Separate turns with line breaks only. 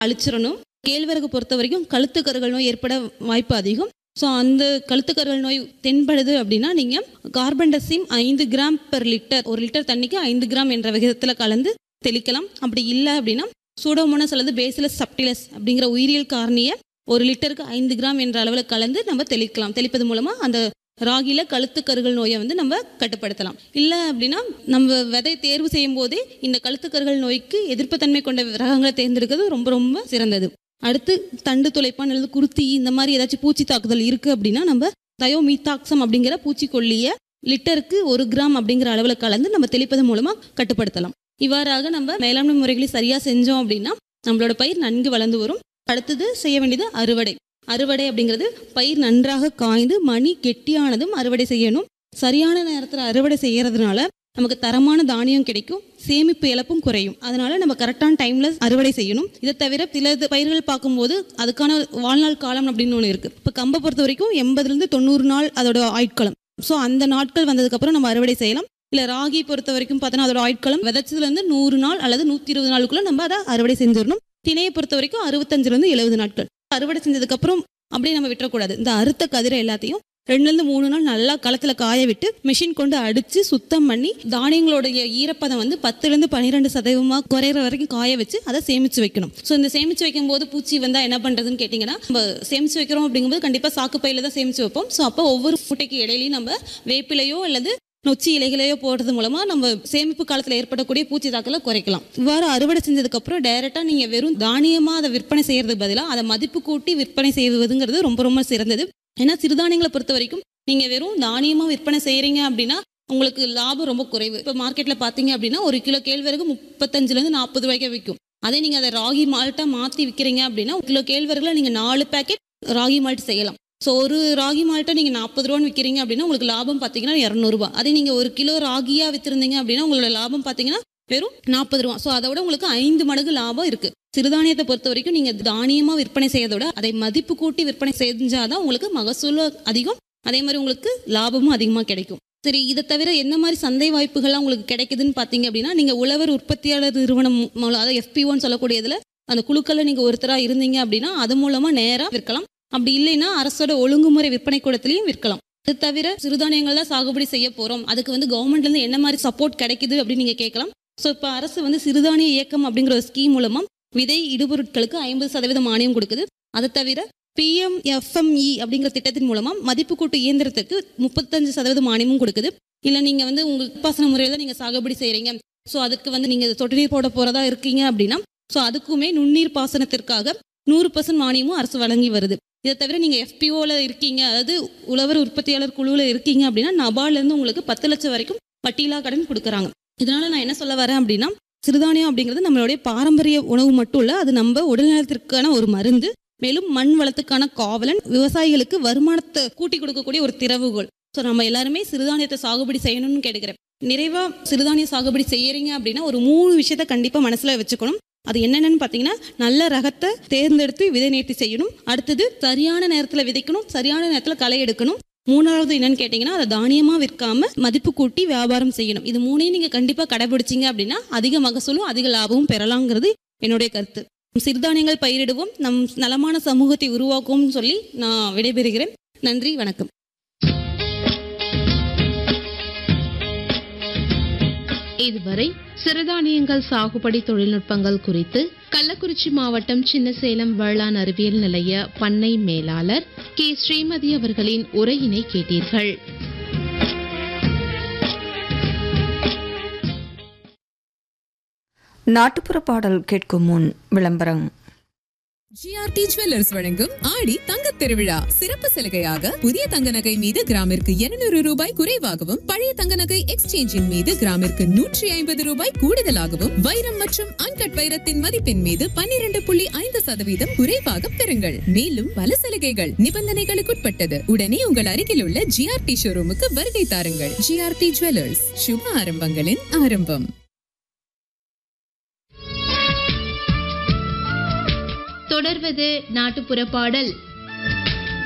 அழிச்சிடணும் கேழ்வரகு பொறுத்த வரைக்கும் கழுத்துக்கருகள் நோய் ஏற்பட வாய்ப்பு அதிகம் ஸோ அந்த கழுத்துக்கருகள் நோய் தென்படுது அப்படின்னா நீங்கள் கார்பன்டசிம் ஐந்து கிராம் பெர் லிட்டர் ஒரு லிட்டர் தண்ணிக்கு ஐந்து கிராம் என்ற விகிதத்தில் கலந்து தெளிக்கலாம் அப்படி இல்லை அப்படின்னா சூடோமோனஸ் அல்லது பேசிலஸ் சப்டிலஸ் அப்படிங்கிற உயிரியல் காரணியை ஒரு லிட்டருக்கு ஐந்து கிராம் என்ற அளவில் கலந்து நம்ம தெளிக்கலாம் தெளிப்பது மூலமாக அந்த ராகில கழுத்துக்கருகள் நோயை வந்து நம்ம கட்டுப்படுத்தலாம் இல்லை அப்படின்னா நம்ம விதை தேர்வு செய்யும் போதே இந்த கழுத்துக்கருகள் நோய்க்கு எதிர்ப்புத்தன்மை கொண்ட ரகங்களை தேர்ந்தெடுக்கிறது ரொம்ப ரொம்ப சிறந்தது அடுத்து தண்டு துளைப்பான் அல்லது குருத்தி இந்த மாதிரி ஏதாச்சும் பூச்சி தாக்குதல் இருக்குது அப்படின்னா நம்ம தயோமீத்தாக்சம் அப்படிங்கிற பூச்சிக்கொல்லியை லிட்டருக்கு ஒரு கிராம் அப்படிங்கிற அளவில் கலந்து நம்ம தெளிப்பதன் மூலமாக கட்டுப்படுத்தலாம் இவ்வாறாக நம்ம மேலாண்மை முறைகளை சரியாக செஞ்சோம் அப்படின்னா நம்மளோட பயிர் நன்கு வளர்ந்து வரும் அடுத்தது செய்ய வேண்டியது அறுவடை அறுவடை அப்படிங்கிறது பயிர் நன்றாக காய்ந்து மணி கெட்டியானதும் அறுவடை செய்யணும் சரியான நேரத்தில் அறுவடை செய்யறதுனால நமக்கு தரமான தானியம் கிடைக்கும் சேமிப்பு இழப்பும் குறையும் அதனால நம்ம கரெக்டான டைம்ல அறுவடை செய்யணும் இதை தவிர சில இது பயிர்கள் பார்க்கும்போது அதுக்கான வாழ்நாள் காலம் அப்படின்னு ஒன்று இருக்கு இப்போ கம்பை பொறுத்த வரைக்கும் எண்பதுலேருந்து தொண்ணூறு நாள் அதோட ஆயுட்காலம் ஸோ அந்த நாட்கள் வந்ததுக்கப்புறம் நம்ம அறுவடை செய்யலாம் இல்லை ராகி பொறுத்த வரைக்கும் பார்த்தோன்னா அதோட ஆயுட்காலம் விதைச்சதுலேருந்து நூறு நாள் அல்லது நூற்றி இருபது நாளுக்குள்ள நம்ம அதை அறுவடை செஞ்சிடணும் திணையை பொறுத்த வரைக்கும் அறுபத்தஞ்சிலேருந்து எழுபது நாட்கள் அறுவடை செஞ்சதுக்கப்புறம் அப்படியே நம்ம விட்டுறக்கூடாது இந்த அறுத்த கதிரை எல்லாத்தையும் ரெண்டுலேருந்து மூணு நாள் நல்லா களத்தில் காய விட்டு மிஷின் கொண்டு அடித்து சுத்தம் பண்ணி தானியங்களுடைய ஈரப்பதம் வந்து பத்துலேருந்து பன்னிரெண்டு சதவீதமாக குறையிற வரைக்கும் காய வச்சு அதை சேமித்து வைக்கணும் ஸோ இந்த சேமித்து வைக்கும் போது பூச்சி வந்தால் என்ன பண்ணுறதுன்னு கேட்டிங்கன்னா நம்ம சேமித்து வைக்கிறோம் அப்படிங்கும்போது கண்டிப்பாக சாக்கு பையில தான் சேமித்து வைப்போம் ஸோ அப்போ ஒவ்வொரு மூட்டைக்கு இடையிலையும் நம்ம வேப்பிலையோ அல்லது நொச்சி இலைகளையோ போடுறது மூலமா நம்ம சேமிப்பு காலத்தில் ஏற்படக்கூடிய பூச்சி தாக்கலை குறைக்கலாம் இவ்வாறு அறுவடை செஞ்சதுக்கப்புறம் டைரெக்டாக நீங்கள் வெறும் தானியமாக அதை விற்பனை செய்யறதுக்கு பதிலாக அதை மதிப்பு கூட்டி விற்பனை செய்வதுங்கிறது ரொம்ப ரொம்ப சிறந்தது ஏன்னா சிறுதானியங்களை பொறுத்த வரைக்கும் நீங்கள் வெறும் தானியமாக விற்பனை செய்கிறீங்க அப்படின்னா உங்களுக்கு லாபம் ரொம்ப குறைவு இப்போ மார்க்கெட்டில் பார்த்தீங்க அப்படின்னா ஒரு கிலோ கேழ்வரகு முப்பத்தஞ்சுலேருந்து நாற்பது ரூபாய்க்கு விற்கும் அதே நீங்கள் அதை ராகி மால்ட்டாக மாற்றி விற்கிறீங்க அப்படின்னா ஒரு கிலோ கேழ்வரகுல நீங்கள் நாலு பேக்கெட் ராகி மால்ட் செய்யலாம் ஸோ ஒரு ராகி மால்ட்டை நீங்கள் நாற்பது ரூபான்னு விற்கிறீங்க அப்படின்னா உங்களுக்கு லாபம் பார்த்தீங்கன்னா இரநூறுபா அதே நீங்கள் ஒரு கிலோ ராகியாக விற்றுருந்தீங்க அப்படின்னா உங்களோட லாபம் பார்த்தீங்கன்னா வெறும் நாற்பது ரூபா ஸோ அதோட உங்களுக்கு ஐந்து மடங்கு லாபம் இருக்குது சிறுதானியத்தை பொறுத்த வரைக்கும் நீங்கள் தானியமாக விற்பனை செய்யறதோட அதை மதிப்பு கூட்டி விற்பனை செஞ்சாதான் உங்களுக்கு மகசூலும் அதிகம் அதே மாதிரி உங்களுக்கு லாபமும் அதிகமாக கிடைக்கும் சரி இதை தவிர என்ன மாதிரி சந்தை வாய்ப்புகள்லாம் உங்களுக்கு கிடைக்குதுன்னு பார்த்தீங்க அப்படின்னா நீங்கள் உழவர் உற்பத்தியாளர் நிறுவனம் மூலம் அதாவது எஃபிஓன்னு சொல்லக்கூடியதில் அந்த குழுக்களில் நீங்கள் ஒருத்தராக இருந்தீங்க அப்படின்னா அது மூலமாக நேராக விற்கலாம் அப்படி இல்லைன்னா அரசோட ஒழுங்குமுறை விற்பனை கூடத்துலையும் விற்கலாம் இது தவிர சிறுதானியங்கள் தான் சாகுபடி செய்ய போகிறோம் அதுக்கு வந்து கவர்மெண்ட்லேருந்து என்ன மாதிரி சப்போர்ட் கிடைக்குது அப்படின்னு நீங்கள் கேட்கலாம் ஸோ இப்போ அரசு வந்து சிறுதானிய இயக்கம் அப்படிங்கிற ஒரு ஸ்கீம் மூலமாக விதை இடுபொருட்களுக்கு ஐம்பது சதவீதம் மானியம் கொடுக்குது அதை தவிர பிஎம் எஃப்எம்இ அப்படிங்கிற திட்டத்தின் மூலமாக மதிப்பு கூட்டு இயந்திரத்துக்கு முப்பத்தஞ்சு சதவீதம் மானியமும் கொடுக்குது இல்லை நீங்கள் வந்து உங்கள் உப்பாசன முறையில் தான் நீங்கள் சாகுபடி செய்கிறீங்க ஸோ அதுக்கு வந்து நீங்கள் சொட்டு நீர் போட போகிறதா இருக்கீங்க அப்படின்னா ஸோ அதுக்குமே நுண்ணீர் பாசனத்திற்காக நூறு பர்சன்ட் மானியமும் அரசு வழங்கி வருது இதை தவிர நீங்கள் எஃபிஓவில் இருக்கீங்க அதாவது உழவர் உற்பத்தியாளர் குழுவில் இருக்கீங்க அப்படின்னா நபார்லேருந்து உங்களுக்கு பத்து லட்சம் வரைக்கும் பட்டியலா கடன் கொடுக்குறாங்க இதனால நான் என்ன சொல்ல வரேன் அப்படின்னா சிறுதானியம் அப்படிங்கிறது நம்மளுடைய பாரம்பரிய உணவு மட்டும் இல்லை அது நம்ம உடல்நலத்திற்கான ஒரு மருந்து மேலும் மண் வளத்துக்கான காவலன் விவசாயிகளுக்கு வருமானத்தை கூட்டி கொடுக்கக்கூடிய ஒரு திறவுகோல் ஸோ நம்ம எல்லாருமே சிறுதானியத்தை சாகுபடி செய்யணும்னு கேட்குறேன் நிறைவா சிறுதானிய சாகுபடி செய்யறீங்க அப்படின்னா ஒரு மூணு விஷயத்த கண்டிப்பாக மனசில் வச்சுக்கணும் அது என்னென்னு பார்த்தீங்கன்னா நல்ல ரகத்தை தேர்ந்தெடுத்து விதை நேர்த்தி செய்யணும் அடுத்தது சரியான நேரத்தில் விதைக்கணும் சரியான நேரத்தில் களை எடுக்கணும் மூணாவது என்னன்னு கேட்டிங்கன்னா அதை தானியமாக விற்காம மதிப்பு கூட்டி வியாபாரம் செய்யணும் இது மூணையும் நீங்கள் கண்டிப்பாக கடைபிடிச்சிங்க அப்படின்னா அதிக மகசூலும் அதிக லாபமும் பெறலாங்கிறது என்னுடைய கருத்து சிறுதானியங்கள் பயிரிடுவோம் நம் நலமான சமூகத்தை உருவாக்குவோம் சொல்லி நான் விடைபெறுகிறேன் நன்றி வணக்கம்
இதுவரை சிறுதானியங்கள் சாகுபடி தொழில்நுட்பங்கள் குறித்து கள்ளக்குறிச்சி மாவட்டம் சின்னசேலம் வேளாண் அறிவியல் நிலைய பண்ணை மேலாளர் கே ஸ்ரீமதி அவர்களின் உரையினை கேட்டீர்கள்
நாட்டுப்புற பாடல் கேட்கும் முன் விளம்பரம்
ஜிஆர்டி ஜுவல்லர்ஸ் வழங்கும் ஆடி தங்கத் திருவிழா சிறப்பு சலுகையாக புதிய தங்க நகை மீது கிராமிற்கு 200 ரூபாய் குறைவாகவும் பழைய தங்க நகை எக்ஸ்சேஞ்சின் மீது கிராமிற்கு நூற்றி ஐம்பது ரூபாய் கூடுதலாகவும் வைரம் மற்றும் அன்கட் வைரத்தின் மதிப்பின் மீது 12.5% புள்ளி ஐந்து சதவீதம் குறைவாக பெறுங்கள் மேலும் பல சலுகைகள் நிபந்தனைகளுக்குட்பட்டது உடனே உங்கள் அருகில் உள்ள ஜிஆர்டி ஷோரூமுக்கு வருகை தாருங்கள் ஜிஆர்டி ஜுவல்லர்ஸ் சுப ஆரம்பங்களின் ஆரம்பம்
தொடர்வது நாட்டுப்புற பாடல்